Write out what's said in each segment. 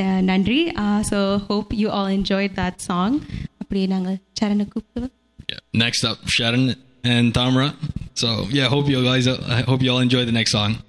அஹ், நன்றி so hope you all enjoy that song அப்படியே நாங்கள் சரணை கூப்பிடுவோம் Yeah. Next up, Sharon and Tamra. So yeah, hope you guys, I hope you all enjoy the next song.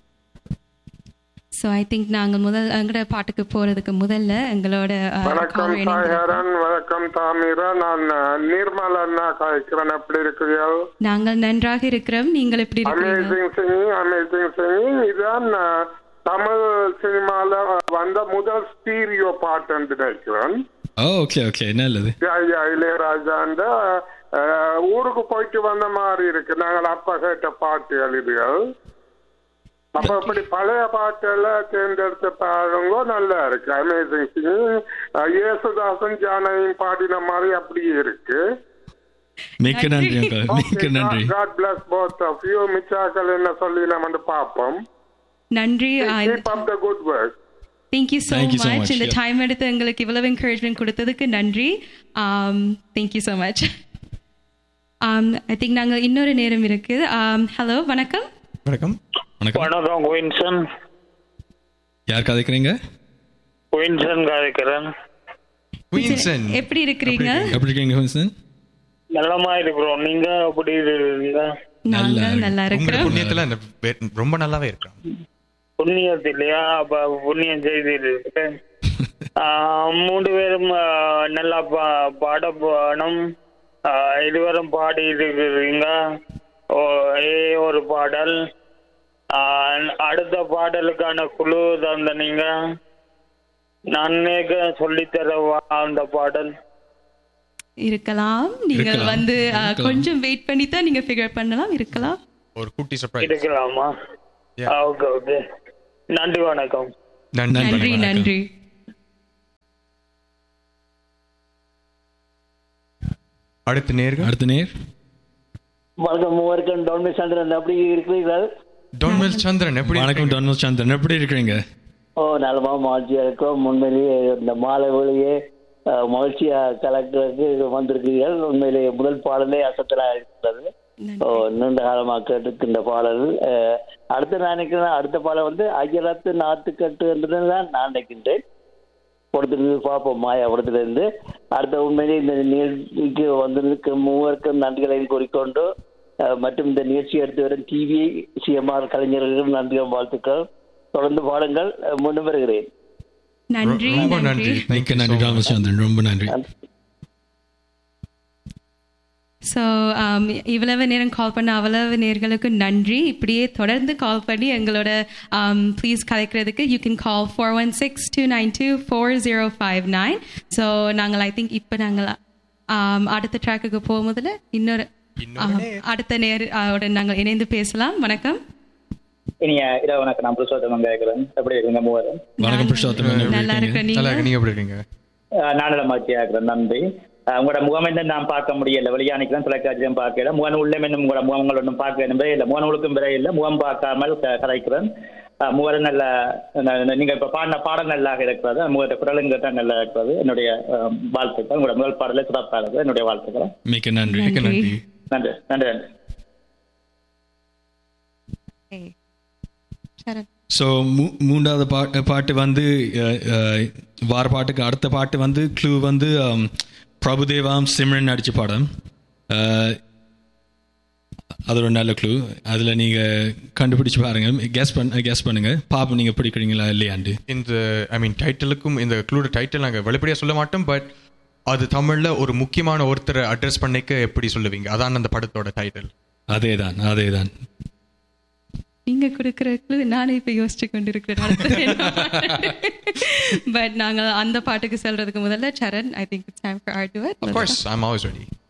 So I think நாங்கள் முதல் எங்களோட பாட்டுக்கு போகிறதுக்கு முதல்ல எங்களோட அஹ், வணக்கம் caller இணைந்திருக்காங்க. சாய்ஹரன் வணக்கம் தாமிரா நான் அஹ், நிர்மல் அண்ணா காய்க்கிறேன் எப்படி இருக்கிறீர்கள் நாங்கள் நன்றாக இருக்கிறோம் நீங்கள் எப்படி இருக்கிறீங்க அமேசிங் சிங்கிங் அமேசிங் சிங்கிங் இதுதான் அஹ், தமிழ் சினிமால வந்த முதல் ஸ்டீரியோ பாட்டு நினைக்கிறேன் Oh, okay, okay. நல்லது யா, யா, இளையராஜாண்ட அஹ், ஊருக்கு போயிட்டு வந்த மாதிரி இருக்கு நாங்கள் அப்ப கேட்ட பாட்டுகள் இதுகள் அப்ப இப்படி பழைய பாட்டெல்லாம் தேர்ந்தெடுத்து பாருங்க நல்லா இருக்கு அமேசிங் சிங்கிங் இயேசுதாசன் ஜானகியும் பாடின மாதிரி அப்படியே இருக்கு மிக்க நன்றி uncle. மிக்க நன்றி God bless both of you மிச்சாக்கள் என்ன சொல்லி நம்ம வந்து பார்ப்போம் நன்றி keep up the good work thank you so Thank you so much much, இந்த yeah. டைம் எடுத்து எங்களுக்கு இவ்வளவு என்கரேஜ்மெண்ட் கொடுத்ததுக்கு நன்றி thank you so much I think நாங்கள் இன்னொரு நேரம் இருக்கு ஹலோ வணக்கம் வணக்கம் வணக்கம் வணக்கம் குயின்சன் யார் கதைக்கிறீங்க குயின்சன் காய்க்கிறேன் குயின்சன் எப்படி இருக்கிறீங்க எப்படி இருக்கீங்க ஹுசன் நல்லமா இருக்கிறோம் நீங்க எப்படி இருக்கீங்க நாங்கள் நல்லா உங்களோட இருக்கிறோம் புண்ணியத்துல இந்த வே- ரொம்ப நல்லாவே இருக்கான் புண்ணியத்திலையா அப்ப புண்ணியம் செய்திருக்கு ஆஹ் மூன்று பேரும் ஆஹ், நல்லா பா- பாட போகணும் ஆஹ், இருவரும் பாடி இருக்கிறீங்க ஓ- ஏ ஒரு பாடல் ஆஹ், அடுத்த பாடலுக்கான குழு தந்த நீங்க நான் சொல்லித்தரவா அந்த பாடல் இருக்கலாம் நீங்கள் இருக்கலாம். வந்து uh, இருக்கலாம். கொஞ்சம் வெயிட் பண்ணி தான் நீங்க ஃபிகர் பண்ணலாம் இருக்கலாம் ஒரு குட்டி சர்ப்ரைஸ் இருக்கலாமா Yeah. ஓகே ஓகே நன்றி வணக்கம் நன்றி, நன்றி வணக்கம். நன்றி அடுத்த நேர்கள் அடுத்த நேர் வணக்கம் மூவருக்கும் டவுன் சந்திரன் அப்படி இருக்கிறீர்கள் டொன்மெல் சந்திரன் எப்படி வணக்கம் டொனால்ட் சந்திரன் எப்படி இருக்கிறீங்க ஓ நலமா மகிழ்ச்சியா இருக்கும் உண்மையிலேயே இந்த மாலை வேளையே அஹ், மகிழ்ச்சியா கலக்கிறதுக்கு வந்திருக்கிறீர்கள் உண்மையிலேயே முதல் பாடலே அசத்தலா இருக்கிறது ஓ நீண்ட காலமா கேட்டுக்கின்ற பாடல் அஹ், அடுத்து நான் நினைக்கிறேன் அடுத்த பாடல் வந்து அகிலத்து நாத்துக்கட்டு என்றுதான் நான் நினைக்கின்றேன் கொடுத்துட்டு பார்ப்போம் மாயா இருந்து அடுத்த உண்மையிலே இந்த நிகழ்ச்சிக்கு வந்திருக்க மூவருக்கும் நன்றிகளையும் கூறிக்கொண்டு அஹ், மற்றும் இந்த நிகழ்ச்சி எடுத்து வரும் டிவி சிஎம்ஆர் கலைஞர்களுக்கும் நன்றிகள் வாழ்த்துக்கள் தொடர்ந்து பாடுங்கள் அஹ், மீண்டும் வருகிறேன் நன்றி ரொம்ப நன்றி நன்றி Thank மிக்க you நன்றி so much. டாமஸ் சந்திரன் ரொம்ப நன்றி ஸோ இவ்வளவு நேரம் கால் பண்ண அவ்வளவு நேர்களுக்கு நன்றி இப்படியே தொடர்ந்து கால் பண்ணி எங்களோட ப்ளீஸ் கலைக்கிறதுக்கு you can call four one six two nine two four zero five nine so நாங்கள் ஐ திங்க் இப்போ நாங்கள் um, அடுத்த ட்ராக்குக்கு போகும்போதுல இன்னொரு um, அடுத்த நேர் உடன் நாங்கள் இணைந்து பேசலாம் வணக்கம் இனிய இரவு வணக்கம் நான் புருஷோத்தமன் கேட்கிறேன் எப்படி இருக்கீங்க மூவரும் வணக்கம் புருஷோத்தமன் எப்படி நல்லா இருக்கீங்க? இருக்கிற நல்லா நீங்க இருக்கு. நீங்க எப்படி இருக்கீங்க அஹ் நானில மகிழ்ச்சியா இருக்கிறேன் நன்றி அஹ் உங்களோட முகமென்று நான் பார்க்க முடியல வெளியானிக்கிறேன் தொலைக்காட்சியும் பார்க்கல முகன் உள்ளே இன்னும் உங்களோட முகங்கள் ஒன்றும் பார்க்க என்பதே இல்லை முகநூலுக்கும் பிற இல்லை முகம் பார்க்காமல் க- கதைக்கிறேன் அஹ் முகர் நல்ல ந- நீங்க இப்ப பாடின பாடல் நல்லாக இருக்கிறது முகத்தை குரலும் கேட்டால் நல்லா இருக்கிறது என்னுடைய அஹ், வாழ்த்துக்கள் உங்களோட முதல் பாடலே சிறப்பாக இருக்கிறது என்னுடைய வாழ்த்துக்கள் மிக்க நன்றி மிக்க நன்றி. நன்றி நன்றி நன்றி நன்றி Okay. சரண் ஸோ மூன்றாவது பாட்டு பாட்டு வந்து அஹ், அஹ், வார பாட்டுக்கு அடுத்த பாட்டு வந்து க்ளூ வந்து um, பிரபுதேவாம் சிம்ரன் நடிச்ச படம் அஹ், அது ஒரு நல்ல க்ளூ அதில் நீங்கள் கண்டுபிடிச்சு பாருங்க கெஸ் பண்ண கெஸ் பண்ணுங்க பாப்போம் நீங்கள் பிடிக்கிறீங்களா இல்லையாண்டு இந்த ஐ மீன் டைட்டிலுக்கும் இந்த க்ளூட டைட்டில் நாங்க வெளிப்படையா சொல்ல மாட்டோம் பட் அது தமிழ்ல ஒரு முக்கியமான ஒருத்தரை அட்ரஸ் பண்ணிக்க எப்படி சொல்லுவீங்க அதான் அந்த படத்தோட டைட்டில் அதே தான் அதே தான் நீங்க கொடுக்குற clue நானே இப்ப யோசிச்சு கொண்டிருக்கிறேன் பட் நாங்கள் அந்த பாட்டுக்கு செல்றதுக்கு முதல்ல Charan I think it's time for our to Of course, I'm always ready.